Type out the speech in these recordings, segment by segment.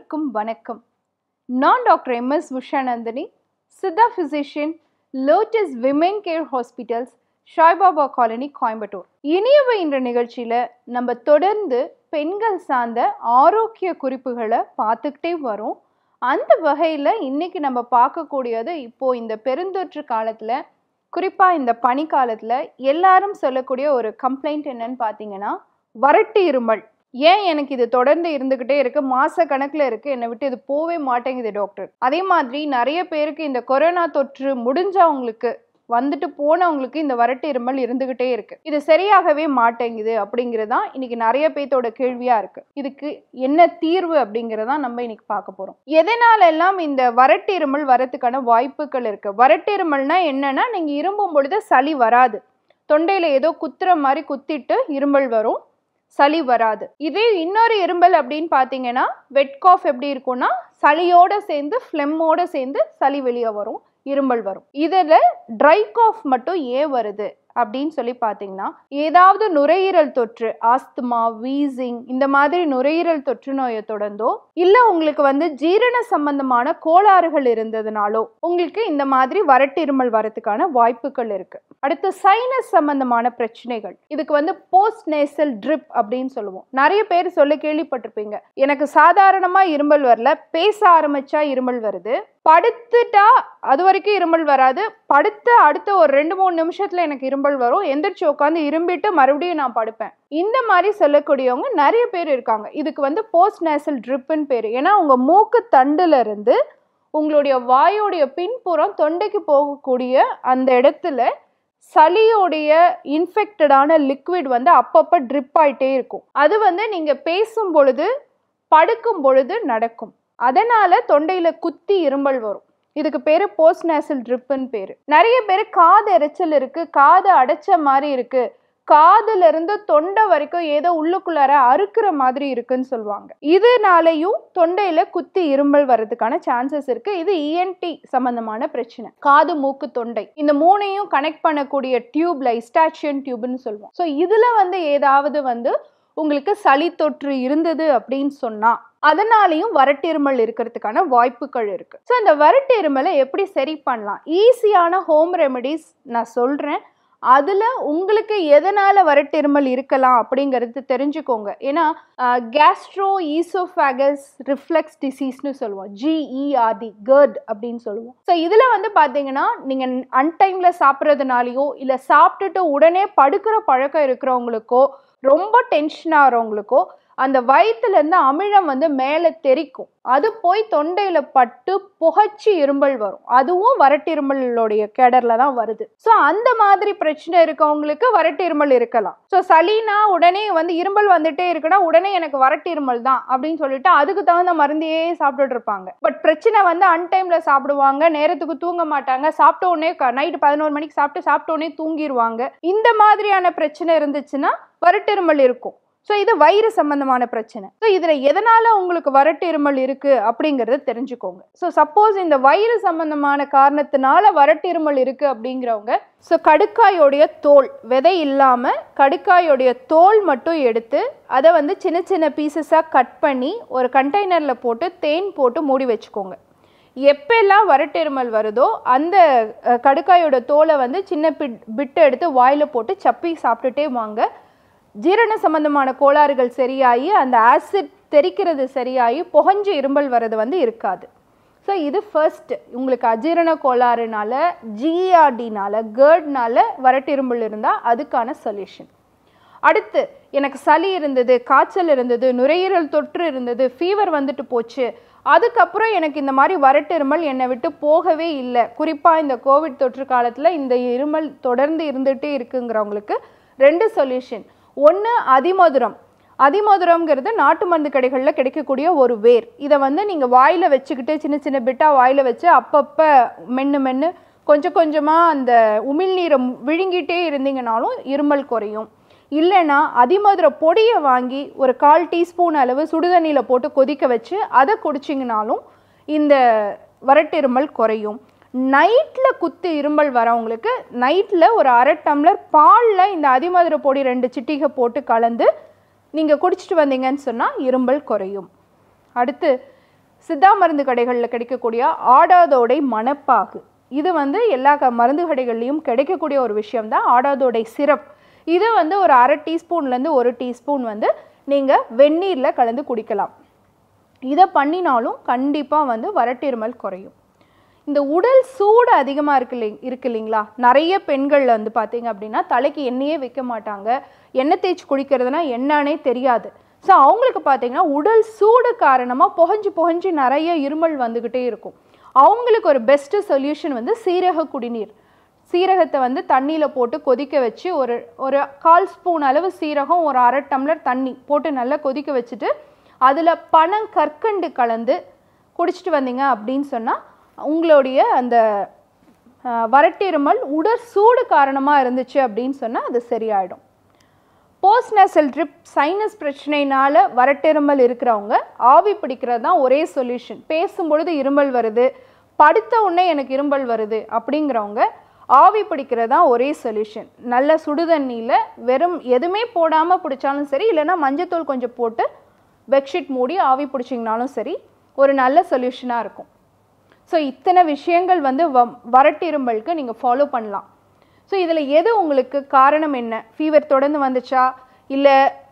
அனைவருக்கும் வணக்கம் நான் doctor M S Ushanandini Siddha physician Lotus women care hospitals Saibaba colony Coimbatore Iniyavai என்ற நிகழ்ச்சியில் நம்ம தொடர்ந்து பெண்கள் சார்ந்த ஆரோக்கிய குறிப்புகளை பார்த்துக்கிட்டே வரோம் அந்த வகையில் இன்னைக்கு நம்ம பார்க்கக்கூடியது இப்போ இந்த பெருந்தொற்று காலத்தில் குறிப்பாக இந்த பனி காலத்தில் எல்லாரும் சொல்லக்கூடிய ஒரு கம்ப்ளைண்ட் என்னன்னு பார்த்தீங்கன்னா வறட்டு இருமல் ஏன் எனக்கு இது தொடர்ந்து இருந்துக்கிட்டே இருக்கு மாச கணக்கில் இருக்கு என்னை விட்டு இது போவே மாட்டேங்குது டாக்டர் அதே மாதிரி நிறைய பேருக்கு இந்த கொரோனா தொற்று முடிஞ்சவங்களுக்கு வந்துட்டு போனவங்களுக்கு இந்த வறட்டு இருமல் இருந்துகிட்டே இருக்கு இது சரியாகவே மாட்டேங்குது அப்படிங்கிறது தான் இன்னைக்கு நிறைய பேர்த்தோட கேள்வியா இருக்கு இதுக்கு என்ன தீர்வு அப்படிங்கிறதா நம்ம இன்னைக்கு பார்க்க போறோம் எதனால எல்லாம் இந்த வறட்டு இருமல் வரதுக்கான வாய்ப்புகள் இருக்கு வறட்டு இருமல்னா என்னன்னா நீங்க இரும்பும் பொழுது சளி வராது தொண்டையில ஏதோ குத்துற மாதிரி குத்திட்டு இருமல் வரும் சளி வராது இதே இன்னொரு இருமல் அப்படின்னு பார்த்தீங்கன்னா வெட் காஃப் எப்படி இருக்கும்னா சளியோட சேர்ந்து ஃப்ளெம்மோட சேர்ந்து சளி வெளியே வரும் இருமல் வரும் இதில் ட்ரை காஃப் மட்டும் ஏன் வருது அப்படின்னு சொல்லி பார்த்தீங்கன்னா ஏதாவது நுரையீரல் தொற்று ஆஸ்துமா வீசிங் இந்த மாதிரி நுரையீரல் தொற்று நோயை தொடர்ந்தோ இல்லை உங்களுக்கு வந்து ஜீரண சம்பந்தமான கோளாறுகள் இருந்ததுனாலோ உங்களுக்கு இந்த மாதிரி வறட்டு இருமல் வரதுக்கான வாய்ப்புகள் இருக்கு அடுத்து சைனஸ் சம்பந்தமான பிரச்சனைகள் இதுக்கு வந்து போஸ்ட் நேசல் ட்ரிப் அப்படின்னு சொல்லுவோம் நிறைய பேர் சொல்ல கேள்விப்பட்டிருப்பீங்க எனக்கு சாதாரணமா இருமல் வரல பேச ஆரம்பிச்சா இருமல் வருது படுத்துட்டா அது வரைக்கும் இருமல் வராது படுத்த அடுத்த ஒரு ரெண்டு மூணு நிமிஷத்துல எனக்கு இருமல் வரும் எந்திரிச்சு உட்காந்து இரும்பிட்டு மறுபடியும் நான் படுப்பேன் இந்த மாதிரி சொல்லக்கூடியவங்க நிறைய பேர் இருக்காங்க இதுக்கு வந்து போஸ்ட் நேசல் ட்ரிப்புன்னு பேர் ஏன்னா உங்க மூக்கு தண்டுல இருந்து உங்களுடைய வாயோடைய பின்புறம் தொண்டைக்கு போகக்கூடிய அந்த இடத்துல சளியோடைய இன்ஃபெக்டடான லிக்விட் வந்து அப்பப்போ ட்ரிப் ஆயிட்டே இருக்கும் அது வந்து நீங்க பேசும் பொழுது படுக்கும் பொழுது நடக்கும் அதனால தொண்டையில குத்தி இருமல் வரும் இதுக்கு பேரு போஸ்ட் நேசல் ட்ரிப்புன்னு பேரு நிறைய பேர் காது எரிச்சல் இருக்கு காது அடைச்ச மாதிரி இருக்கு காதுல இருந்து தொண்டை வரைக்கும் ஏதோ உள்ளுக்குள்ளார அறுக்கிற மாதிரி இருக்குன்னு சொல்லுவாங்க இதனாலையும் தொண்டையில குத்தி இருமல் வர்றதுக்கான சான்சஸ் இருக்கு இது இஎன்டி சம்பந்தமான பிரச்சனை காது மூக்கு தொண்டை இந்த மூணையும் கனெக்ட் பண்ணக்கூடிய டியூப்ல இஸ்டாச்சியன் டியூப்னு சொல்லுவோம் ஸோ இதுல வந்து ஏதாவது வந்து உங்களுக்கு சளி தொற்று இருந்தது அப்படின்னு சொன்னா அதனாலையும் வறட்டிருமல் இருக்கிறதுக்கான வாய்ப்புகள் இருக்கு ஸோ இந்த வறட்டிருமலை எப்படி சரி பண்ணலாம் ஈஸியான ஹோம் ரெமெடிஸ் நான் சொல்றேன் அதில் உங்களுக்கு எதனால் வறட்டிருமல் இருக்கலாம் அப்படிங்கிறது தெரிஞ்சுக்கோங்க ஏன்னா கேஸ்ட்ரோ ஈசோஃபேகஸ் ரிஃப்ளெக்ஸ் டிசீஸ்னு சொல்லுவோம் ஜிஇஆர்டி கர்ட் அப்படின்னு சொல்லுவோம் ஸோ இதில் வந்து பார்த்தீங்கன்னா நீங்கள் அன்டைமில் சாப்பிட்றதுனாலையோ இல்லை சாப்பிட்டுட்டு உடனே படுக்கிற பழக்கம் இருக்கிறவங்களுக்கோ ரொம்ப டென்ஷன் ஆகிறவங்களுக்கோ அந்த வயிற்றுலேருந்து அமிழம் வந்து மேலே தெரிக்கும் அது போய் தொண்டையில் பட்டு புகைச்சி இருமல் வரும் அதுவும் வறட்டிருமலுடைய கேடர்ல தான் வருது ஸோ அந்த மாதிரி பிரச்சனை இருக்கவங்களுக்கு வறட்டிருமல் இருக்கலாம் ஸோ சளினா உடனே வந்து இருமல் வந்துட்டே இருக்குன்னா உடனே எனக்கு வறட்டிருமல் தான் அப்படின்னு சொல்லிட்டு அதுக்கு தகுந்த மருந்தையே சாப்பிட்டுட்டு இருப்பாங்க பட் பிரச்சனை வந்து அன்டைம்ல சாப்பிடுவாங்க நேரத்துக்கு தூங்க மாட்டாங்க சாப்பிட்ட உடனே நைட்டு பதினோரு மணிக்கு சாப்பிட்டு சாப்பிட்ட உடனே தூங்கிடுவாங்க இந்த மாதிரியான பிரச்சனை இருந்துச்சுன்னா வறட்டிருமல் இருக்கும் ஸோ இது வயிறு சம்பந்தமான பிரச்சனை ஸோ இதில் எதனால் உங்களுக்கு வறட்டு இருமல் இருக்குது அப்படிங்கிறத தெரிஞ்சுக்கோங்க ஸோ சப்போஸ் இந்த வயிறு சம்பந்தமான காரணத்தினால வறட்டு இருமல் இருக்குது அப்படிங்கிறவங்க ஸோ கடுக்காயோடைய தோல் விதை இல்லாமல் கடுக்காயோடைய தோல் மட்டும் எடுத்து அதை வந்து சின்ன சின்ன பீசஸாக கட் பண்ணி ஒரு கண்டெய்னரில் போட்டு தேன் போட்டு மூடி வச்சுக்கோங்க எப்பெல்லாம் வறட்டெருமல் வருதோ அந்த கடுக்காயோட தோலை வந்து சின்ன பிட் பிட்டு எடுத்து வாயில் போட்டு சப்பி சாப்பிட்டுட்டே வாங்க ஜீரண சம்பந்தமான கோளாறுகள் சரியாகி அந்த ஆசிட் தெரிக்கிறது சரியாகி புகஞ்சு இரும்பல் வர்றது வந்து இருக்காது ஸோ இது ஃபர்ஸ்ட் உங்களுக்கு அஜீரண கோளாறுனால ஜிஆர்டினால கேர்ட்னால வறட்டிரும்பல் இருந்தால் அதுக்கான சொல்யூஷன் அடுத்து எனக்கு சளி இருந்தது காய்ச்சல் இருந்தது நுரையீரல் தொற்று இருந்தது ஃபீவர் வந்துட்டு போச்சு அதுக்கப்புறம் எனக்கு இந்த மாதிரி வறட்டு இருமல் என்னை விட்டு போகவே இல்லை குறிப்பாக இந்த கோவிட் தொற்று காலத்தில் இந்த இருமல் தொடர்ந்து இருந்துகிட்டே இருக்குங்கிறவங்களுக்கு ரெண்டு சொல்யூஷன் ஒன்று அதிமதுரம் அதிமதுரம்ங்கிறது நாட்டு மருந்து கடைகளில் கிடைக்கக்கூடிய ஒரு வேர் இதை வந்து நீங்கள் வாயில் வச்சுக்கிட்டு சின்ன சின்ன பிட்டாக வாயில் வச்சு அப்பப்போ மென்று மென்று கொஞ்சம் கொஞ்சமாக அந்த உமிழ்நீரை விழுங்கிட்டே இருந்தீங்கனாலும் இருமல் குறையும் இல்லைன்னா அதிமதுர பொடியை வாங்கி ஒரு கால் டீஸ்பூன் அளவு சுடுதண்ணியில் போட்டு கொதிக்க வச்சு அதை குடிச்சிங்கனாலும் இந்த வறட்டிருமல் குறையும் நைட்டில் குத்து இருமல் வரவங்களுக்கு நைட்டில் ஒரு அரை டம்ளர் பாலில் இந்த அதிமதுர பொடி ரெண்டு சிட்டிகை போட்டு கலந்து நீங்கள் குடிச்சிட்டு வந்தீங்கன்னு சொன்னால் இருமல் குறையும் அடுத்து சித்தா மருந்து கடைகளில் கிடைக்கக்கூடிய ஆடாதோடை மணப்பாகு இது வந்து எல்லா க மருந்து கடைகள்லையும் கிடைக்கக்கூடிய ஒரு விஷயம் தான் ஆடாதோடை சிரப் இது வந்து ஒரு அரை டீஸ்பூன்லேருந்து ஒரு டீஸ்பூன் வந்து நீங்கள் வெந்நீரில் கலந்து குடிக்கலாம் இதை பண்ணினாலும் கண்டிப்பாக வந்து வறட்டிருமல் குறையும் இந்த உடல் சூடு அதிகமாக இருக்கு இல்லை இருக்கு இல்லைங்களா நிறைய பெண்கள் வந்து பார்த்தீங்க அப்படின்னா தலைக்கு எண்ணெயே வைக்க மாட்டாங்க எண்ணெய் தேய்ச்சி குளிக்கிறதுனா என்னன்னே தெரியாது ஸோ அவங்களுக்கு பார்த்தீங்கன்னா உடல் சூடு காரணமாக புகஞ்சு புகஞ்சு நிறைய இருமல் வந்துக்கிட்டே இருக்கும் அவங்களுக்கு ஒரு பெஸ்ட்டு சொல்யூஷன் வந்து சீரக குடிநீர் சீரகத்தை வந்து தண்ணியில் போட்டு கொதிக்க வச்சு ஒரு ஒரு கால் ஸ்பூன் அளவு சீரகம் ஒரு அரை டம்ளர் தண்ணி போட்டு நல்லா கொதிக்க வச்சுட்டு அதில் பனங்கற்கண்டு கலந்து குடிச்சிட்டு வந்தீங்க அப்படின்னு சொன்னால் உங்களுடைய அந்த அஹ், வறட்டிருமல் உடற் சூடு காரணமாக இருந்துச்சு அப்படின்னு சொன்னால் அது சரியாயிடும் போஸ்ட் நேசல் ட்ரிப் சைனஸ் பிரச்சனைனால வறட்டிருமல் இருக்கிறவங்க ஆவி பிடிக்கிறது தான் ஒரே சொல்யூஷன் பேசும்பொழுது இருமல் வருது படுத்த உடனே எனக்கு இருமல் வருது அப்படிங்கிறவங்க ஆவி பிடிக்கிறது தான் ஒரே சொல்யூஷன் நல்ல சுடுதண்ணியில் வெறும் எதுவுமே போடாமல் பிடிச்சாலும் சரி இல்லைன்னா மஞ்சத்தூள் கொஞ்சம் போட்டு பெட்ஷீட் மூடி ஆவி பிடிச்சிங்கனாலும் சரி ஒரு நல்ல சொல்யூஷனாக இருக்கும் ஸோ இத்தனை விஷயங்கள் வந்து வ வறட்டிரும்பலுக்கு நீங்கள் ஃபாலோ பண்ணலாம் ஸோ இதில் எது உங்களுக்கு காரணம் என்ன ஃபீவர் தொடர்ந்து வந்துச்சா இல்லை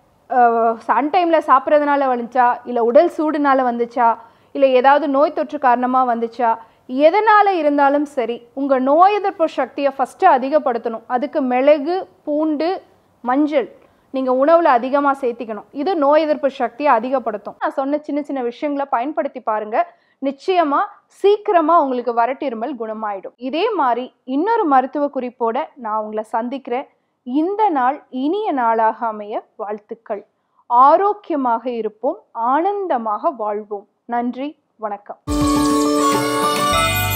சன் டைமில் சாப்பிட்றதுனால வந்துச்சா இல்லை உடல் சூடுனால வந்துச்சா இல்லை ஏதாவது நோய் தொற்று காரணமாக வந்துச்சா எதனால் இருந்தாலும் சரி உங்கள் நோய் எதிர்ப்பு சக்தியை ஃபஸ்ட்டு அதிகப்படுத்தணும் அதுக்கு மிளகு பூண்டு மஞ்சள் நீங்கள் உணவில் அதிகமாக சேர்த்திக்கணும் இது நோய் எதிர்ப்பு சக்தியை அதிகப்படுத்தும் நான் சொன்ன சின்ன சின்ன விஷயங்களை பயன்படுத்தி பாருங்க நிச்சயமா சீக்கிரமா உங்களுக்கு வறட்டிருமல் குணமாயிடும் இதே மாதிரி இன்னொரு மருத்துவ குறிப்போட நான் உங்களை சந்திக்கிறேன் இந்த நாள் இனிய நாளாக அமைய வாழ்த்துக்கள் ஆரோக்கியமாக இருப்போம் ஆனந்தமாக வாழ்வோம் நன்றி வணக்கம்